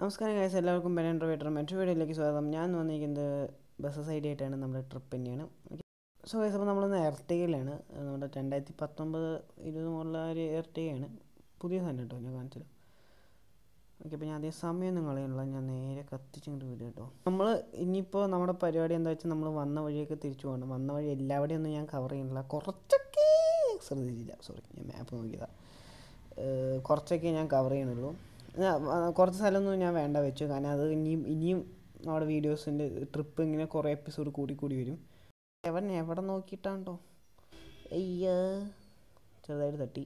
നമസ്കാരം ഗൈസ് എല്ലാവർക്കും ബെൻ ഇൻട്രോവേറ്റർ മറ്റൊരു വീഡിയോയിലേക്ക് സ്വാഗതം ഞാൻ വന്നിരിക്കുന്നത് ബസ്സസ് ഐഡിയ ആയിട്ടാണ് നമ്മുടെ ട്രിപ്പ് തന്നെയാണ് സോ ഗൈസ് അപ്പോൾ നമ്മളിന്ന് എർട്ടികയിലാണ് നമ്മുടെ രണ്ടായിരത്തി പത്തൊമ്പത് ഇരുപത് മുതലുള്ള ഒരു എർട്ടികയാണ് പുതിയ സാധനം കേട്ടോ ഞാൻ കാണിച്ചത് ഓക്കെ അപ്പോൾ ഞാൻ അതേ സമയം നിങ്ങളെയുള്ള ഞാൻ നേരെ കത്തിച്ചിങ്ങോട്ട് വരും കേട്ടോ നമ്മൾ ഇനിയിപ്പോൾ നമ്മുടെ പരിപാടി എന്താ വെച്ചാൽ നമ്മൾ വന്ന വഴിയൊക്കെ തിരിച്ചു പോകണം വന്ന വഴി എല്ലാവടെയും ഒന്നും ഞാൻ കവർ ചെയ്യുന്നില്ല കുറച്ചൊക്കെ ശ്രദ്ധിച്ചില്ല സോറി ഞാൻ മാപ്പ് നോക്കിയതാണ് കുറച്ചൊക്കെ ഞാൻ കവർ ചെയ്യണുള്ളൂ ഞാൻ, ആ, കുറച്ച് സ്ഥലമൊന്നും ഞാൻ വേണ്ട വെച്ചു കാരണം അത് ഇനിയും ഇനിയും നമ്മുടെ വീഡിയോസിൻ്റെ ട്രിപ്പ് ഇങ്ങനെ കുറേ എപ്പിസോഡ് കൂടി കൂടി വരും എവൻ എവിടെ നോക്കിയിട്ടാണ്ടോ അയ്യ ചെറുതായിട്ട് തട്ടി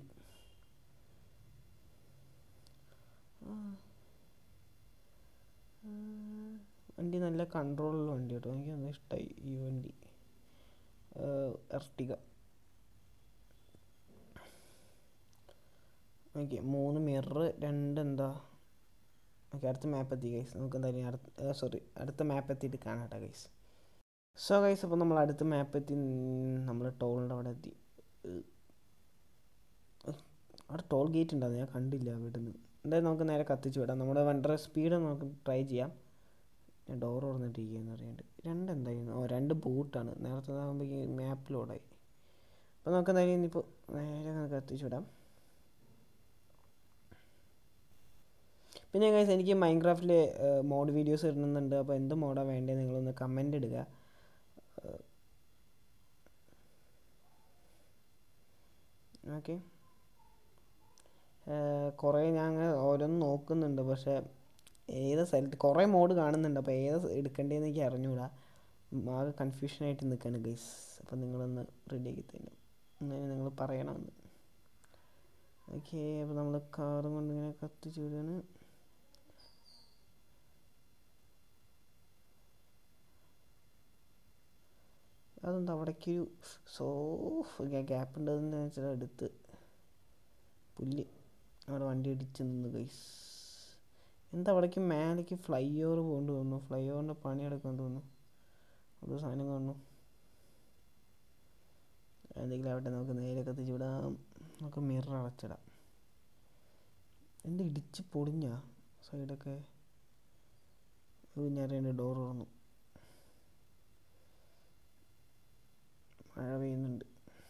ആ. ആ. വണ്ടി നല്ല കൺട്രോളുള്ള വണ്ടി കേട്ടോ എനിക്ക് നല്ല ഇഷ്ടമായി ഈ വണ്ടി എർട്ടിക ഓക്കെ മൂന്ന് മിറർ രണ്ട് എന്താ ഓക്കെ അടുത്ത മാപ്പ് എത്തി ഗൈസ് നമുക്ക് എന്തായാലും അടുത്ത സോറി അടുത്ത മാപ്പ് എത്തിയിട്ട് കാണാം കേട്ടോ ഗൈസ് സോ ഗൈസ് അപ്പോൾ നമ്മൾ അടുത്ത മാപ്പ് എത്തി നമ്മൾ ടോളിൻ്റെ അവിടെ എത്തി ഏഹ്. അവിടെ ടോൾ ഗേറ്റ് ഉണ്ടായിരുന്നു ഞാൻ കണ്ടില്ല ഇവിടുന്ന് എന്തായാലും നമുക്ക് നേരെ കത്തിച്ച് വിടാം നമ്മുടെ വണ്ടർ സ്പീഡ് നമുക്ക് ട്രൈ ചെയ്യാം ഞാൻ ഡോർ തുറന്നിട്ടിരിക്കുകയെന്ന് അറിയാണ്ട് രണ്ട് എന്തായിരുന്നു ഓ രണ്ട് ബൂട്ടാണ് നേരത്തെ ആകുമ്പോൾ മാപ്പ് ലോഡായി അപ്പോൾ നമുക്ക് എന്തായാലും ഇനിയിപ്പോൾ നേരെ നമുക്ക് കത്തിച്ച് വിടാം പിന്നെ ഗൈസ് എനിക്ക് മൈൻക്രാഫ്റ്റിൽ മോഡ് വീഡിയോസ് ഇടുന്നുണ്ട് അപ്പോൾ എന്ത് മോഡാണ് വേണ്ടത് നിങ്ങളൊന്ന് കമൻ്റ് ഇടുക ഓക്കെ കുറേ ഞാൻ അങ്ങനെ ഓരോന്ന് നോക്കുന്നുണ്ട് പക്ഷേ ഏത് സ്ഥലത്ത് കുറേ മോഡ് കാണുന്നുണ്ട് അപ്പോൾ ഏത് എടുക്കേണ്ടതെന്ന് എനിക്ക് അറിഞ്ഞുകൂടാ ആകെ കൺഫ്യൂഷനായിട്ട് നിൽക്കുകയാണ് ഗൈസ് അപ്പോൾ നിങ്ങളൊന്ന് റെഡിയാക്കി തരും അങ്ങനെ നിങ്ങൾ പറയണമെന്ന് ഓക്കെ അപ്പോൾ നമ്മൾ കാറും കൊണ്ട് ഇങ്ങനെ കത്തിച്ച് വിടുകയാണ് അതെന്താ അവിടേക്കൊരു സോ ഗ്യാപ്പ് ഉണ്ടതെന്ന് വെച്ചാൽ എടുത്ത് പുല്ല് അവിടെ വണ്ടി ഇടിച്ച് നിന്ന് ഗൈസ് എന്താ അവിടേക്ക് മേലേക്ക് ഫ്ലൈ ഓവർ പോകേണ്ടി തോന്നുന്നു ഫ്ലൈ ഓവറിൻ്റെ പണി എടുക്കാൻ തോന്നുന്നു ഒരു സാധനം കാണുന്നു എന്തെങ്കിലും ആവട്ടെ നമുക്ക് നേരെ കത്തിച്ച് വിടാം നമുക്ക് മിറർ അടച്ചിടാം എന്താ ഇടിച്ച് പൊളിഞ്ഞാ സൈഡൊക്കെ ഞാൻ രണ്ട് ഡോർ തുറന്നു മഴ പെയ്യുന്നുണ്ട്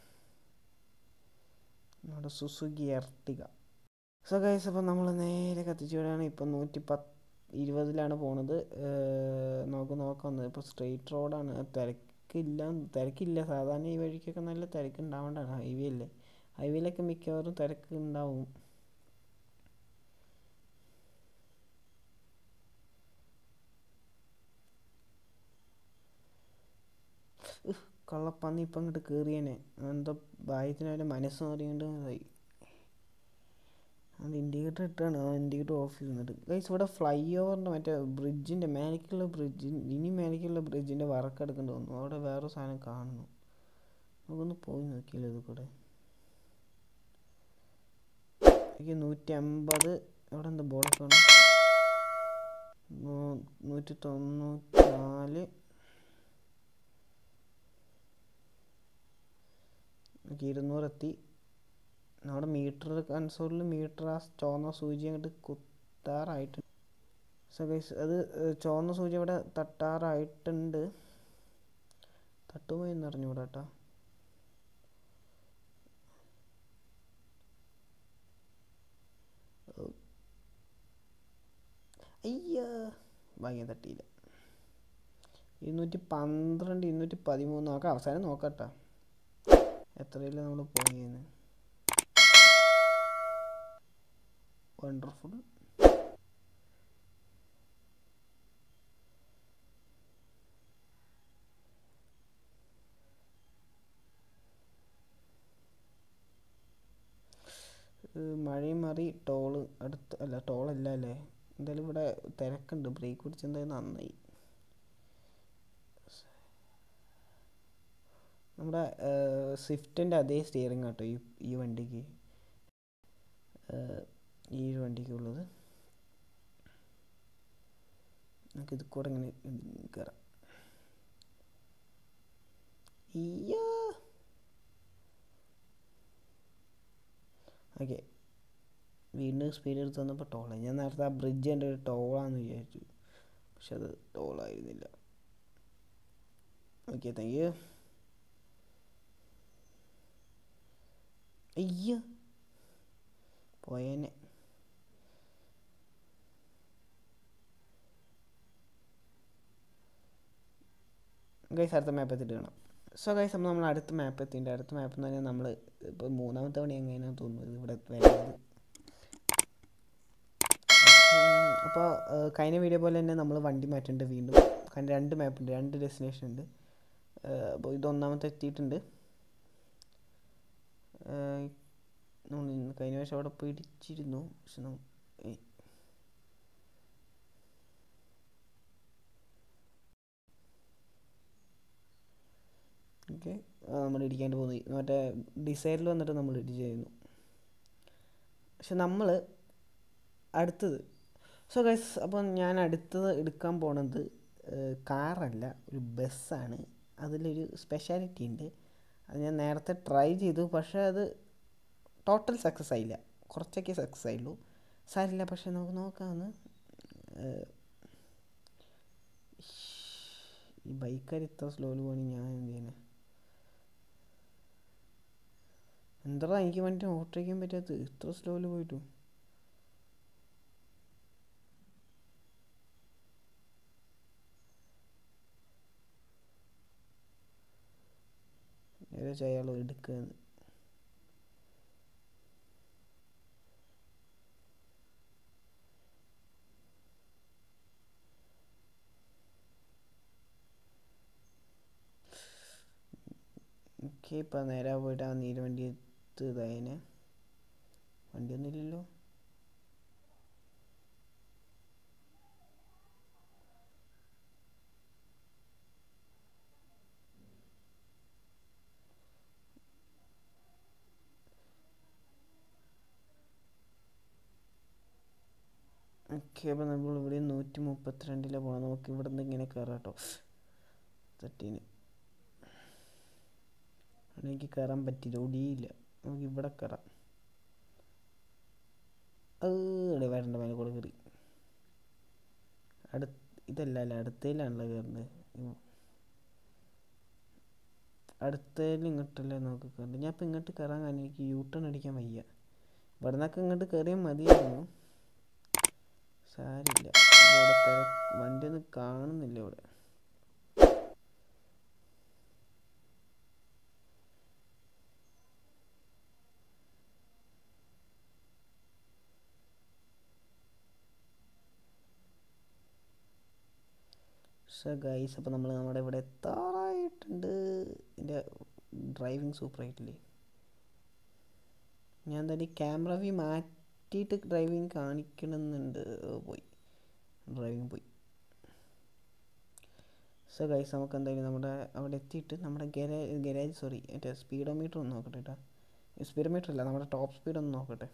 നമ്മുടെ സുസുക്കി എർട്ടിക സോ ഗൈസ് അപ്പോൾ നമ്മൾ നേരെ കത്തിച്ചു വിടാണ് ഇപ്പം നൂറ്റി പത്ത് ഇരുപതിലാണ് പോണത് ഏർ നമുക്ക് നോക്കാം ഇപ്പോൾ സ്ട്രെയിറ്റ് റോഡാണ് തിരക്കില്ല തിരക്കില്ല സാധാരണ ഈ വഴിക്കൊക്കെ നല്ല തിരക്ക് ഉണ്ടാവേണ്ടതാണ് ഹൈവേ അല്ലേ ഹൈവേയിലൊക്കെ മിക്കവാറും തിരക്ക് ഉണ്ടാവും കള്ളപ്പന്നി ഇപ്പം ഇങ്ങോട്ട് കയറിയേനെ എന്തോ ഭാഗ്യത്തിന് അവൻ്റെ മനസ്സ് മാറിയുണ്ട് ഇതായി അത് ഇൻഡിക്കേറ്റർ ഇട്ടാണ് ആ ഇൻഡിക്കേറ്റർ ഓഫ് ചെയ്യുന്നത് ഗൈസ് ഇവിടെ ഫ്ലൈ ഓവറിൻ്റെ മറ്റേ ബ്രിഡ്ജിൻ്റെ മേലേക്കുള്ള ബ്രിഡ്ജ് ഇനി മേലേക്കുള്ള ബ്രിഡ്ജിൻ്റെ വർക്ക് എടുക്കേണ്ടി വന്നു അവിടെ വേറെ സാധനം കാണുന്നു നമുക്കൊന്ന് പോയി നോക്കിയല്ലോ ഇത് കൂടെ എനിക്ക് നൂറ്റി അമ്പത് അവിടെ എന്താ ബോർഡൊക്കെ ആണ് നൂറ്റി തൊണ്ണൂറ്റി നാല് ഓക്കെ ഇരുന്നൂറെത്തി നമ്മുടെ മീറ്റർ കൺസോളിൽ മീറ്റർ ആ ചുവന്ന സൂചി അങ്ങോട്ട് കുത്താറായിട്ടുണ്ട് സോ ഗൈസ് അത് ഏർ, ചുവന്ന സൂചി അവിടെ തട്ടാറായിട്ടുണ്ട് തട്ടുമോ എന്ന് അറിഞ്ഞുകൂടാ കേട്ടോ അയ്യ ഭാഗ്യം തട്ടിയില്ല ഇരുന്നൂറ്റി പന്ത്രണ്ട് ഇരുന്നൂറ്റി പതിമൂന്ന് നോക്കാം അവസാനം നോക്കാം കേട്ടോ എത്രയില്ല നമ്മൾ പോയെന്ന് വണ്ടർഫുൾ മഴയും മാറി ടോള് അടുത്ത് അല്ല ടോളല്ല അല്ലേ എന്തായാലും ഇവിടെ തിരക്കുണ്ട് ബ്രേക്ക് പിടിച്ച് എന്തായാലും നന്നായി നമ്മുടെ സ്വിഫ്റ്റിൻ്റെ അതേ സ്റ്റിയറിംഗ് കേട്ടോ ഈ ഈ വണ്ടിക്ക് ഏർ, ഈ ഒരു വണ്ടിക്കുള്ളത് നമുക്ക് ഇത് കൂടെ ഇങ്ങനെ കയറാം ഇയ്യാ ഓക്കെ വീണ്ടും സ്പീഡ് എടുത്ത് വന്നപ്പോൾ ടോളായി ഞാൻ നേരത്തെ ആ ബ്രിഡ്ജ് എൻ്റെ ഒരു ടോളാന്ന് വിചാരിച്ചു പക്ഷെ അത് ടോളായിരുന്നില്ല ഓക്കെ താങ്ക് യു അയ്യോ പോയേനെ ഗൈസ് അടുത്ത മാപ്പ് എത്തിയിട്ട് കാണാം സോ ഗൈസ് അപ്പോൾ നമ്മൾ അടുത്ത മാപ്പ് എത്തിയിട്ടുണ്ട് അടുത്ത മാപ്പ് എന്ന് പറഞ്ഞാൽ നമ്മൾ ഇപ്പോൾ മൂന്നാമത്തെ തവണ എങ്ങനെയാണെന്ന് തോന്നുന്നത് ഇവിടെ വരുന്നത് അപ്പോൾ കഴിഞ്ഞ വീഡിയോ പോലെ തന്നെ നമ്മൾ വണ്ടി മാറ്റുന്നുണ്ട് വീണ്ടും കാരണം രണ്ട് മാപ്പ് ഉണ്ട് രണ്ട് ഡെസ്റ്റിനേഷൻ ഉണ്ട് അപ്പോൾ ഇത് ഒന്നാമത്തെ എത്തിയിട്ടുണ്ട് നമ്മൾ കഴിഞ്ഞ പ്രാവശ്യം അവിടെ പോയി ഇടിച്ചിരുന്നു പക്ഷെ നമ്മ ഏയ് ഓക്കെ നമ്മൾ ഇടിക്കാണ്ട് പോയി മറ്റേ ഡിസൈറിൽ വന്നിട്ട് നമ്മൾ ഇടിച്ചായിരുന്നു പക്ഷെ നമ്മൾ അടുത്തത് സോ ഗൈസ് അപ്പോൾ ഞാൻ അടുത്തത് എടുക്കാൻ പോണത് കാറല്ല ഒരു ബസ്സാണ് അതിലൊരു സ്പെഷ്യാലിറ്റി ഉണ്ട് അത് ഞാൻ നേരത്തെ ട്രൈ ചെയ്തു പക്ഷേ അത് ടോട്ടൽ സക്സസ് ആയില്ല കുറച്ചൊക്കെ സക്സസ് ആയുള്ളൂ സാരില്ല പക്ഷെ നമുക്ക് നോക്കാമെന്ന് ഈ ബൈക്കാർ ഇത്ര സ്ലോയിൽ പോകണി ഞാൻ എന്ത് ചെയ്യുന്നത് എന്താ എനിക്ക് വണ്ടി ഓട്ടിക്കാൻ പറ്റാത്തത് ഇത്ര സ്ലോയിൽ പോയിട്ടു ഏകദേശം അയാൾ എടുക്കുന്നത് ഓക്കെ ഇപ്പം നേരെ പോയിട്ട് ആ നീല വണ്ടി എടുത്ത് ഇതായതിനെ വണ്ടിയൊന്നും ഇല്ലല്ലോ ഓക്കെ അപ്പോൾ നമ്മൾ ഇവിടെ നൂറ്റി മുപ്പത്തിരണ്ടിലാണ് പോകണം നമുക്ക് ഇവിടെ നിന്ന് ഇങ്ങനെ കയറാം കേട്ടോ തട്ടീന് എനിക്ക് കയറാൻ പറ്റില്ല ഒടിയില്ല നമുക്ക് ഇവിടെ കയറാം അവിടെ വരണ്ട മേലെ കൂടെ കയറി അടു ഇതല്ല അല്ല അടുത്തതിലാണല്ലോ കയറുന്നത് അടുത്തതിൽ ഇങ്ങോട്ടല്ലേ നമുക്ക് കയറേണ്ടത് ഞാൻ ഇപ്പം ഇങ്ങോട്ട് കയറാൻ കാരണം എനിക്ക് യൂ ടേൺ അടിക്കാൻ വയ്യ ഇവിടെ നിന്നൊക്കെ ഇങ്ങോട്ട് കയറിയാൽ മതിയായിരുന്നു സാരില്ല ഇവിടെ തിര വണ്ടിയൊന്നും കാണുന്നില്ല ഇവിടെ സോ ഗൈസ് അപ്പോൾ നമ്മൾ നമ്മുടെ ഇവിടെ എത്താറായിട്ടുണ്ട് എൻ്റെ ഡ്രൈവിങ് സൂപ്പറായിട്ടില്ലേ ഞാൻ എന്തായാലും ക്യാമറ വ്യൂ മാറ്റിയിട്ട് ഡ്രൈവിങ് കാണിക്കണമെന്നുണ്ട് പോയി ഡ്രൈവിങ് പോയി സോ ഗൈസ് നമുക്ക് എന്തായാലും നമ്മുടെ അവിടെ എത്തിയിട്ട് നമ്മുടെ ഗരാ ഗരാജ് സോറി മറ്റേ സ്പീഡോമീറ്റർ ഒന്ന് നോക്കട്ടെ കേട്ടോ സ്പീഡോമീറ്റർ അല്ല നമ്മുടെ ടോപ്പ് സ്പീഡ് ഒന്ന് നോക്കട്ടെ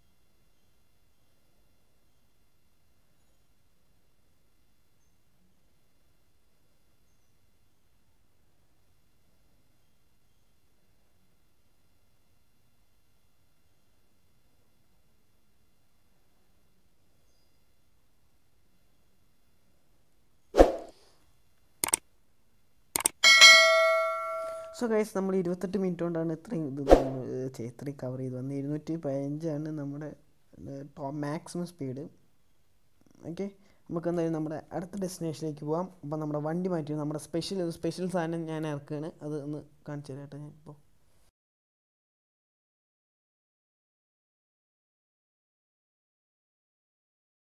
സോ ഗൈസ് നമ്മൾ ഇരുപത്തെട്ട് മിനിറ്റ് കൊണ്ടാണ് ഇത്രയും ഇത് നമ്മൾ ഇത്രയും കവർ ചെയ്ത് വന്നത് ഇരുന്നൂറ്റി പതിനഞ്ചാണ് നമ്മുടെ ടോപ്പ് മാക്സിമം സ്പീഡ് ഓക്കെ നമുക്ക് എന്തായാലും നമ്മുടെ അടുത്ത ഡെസ്റ്റിനേഷനിലേക്ക് പോകാം അപ്പോൾ നമ്മുടെ വണ്ടി മാറ്റി നമ്മുടെ സ്പെഷ്യൽ സ്പെഷ്യൽ സാധനം ഞാൻ ഇറക്കുകയാണ് അത് ഒന്ന് കാണിച്ചു തരാം കേട്ടോ ഞാൻ ഇപ്പോൾ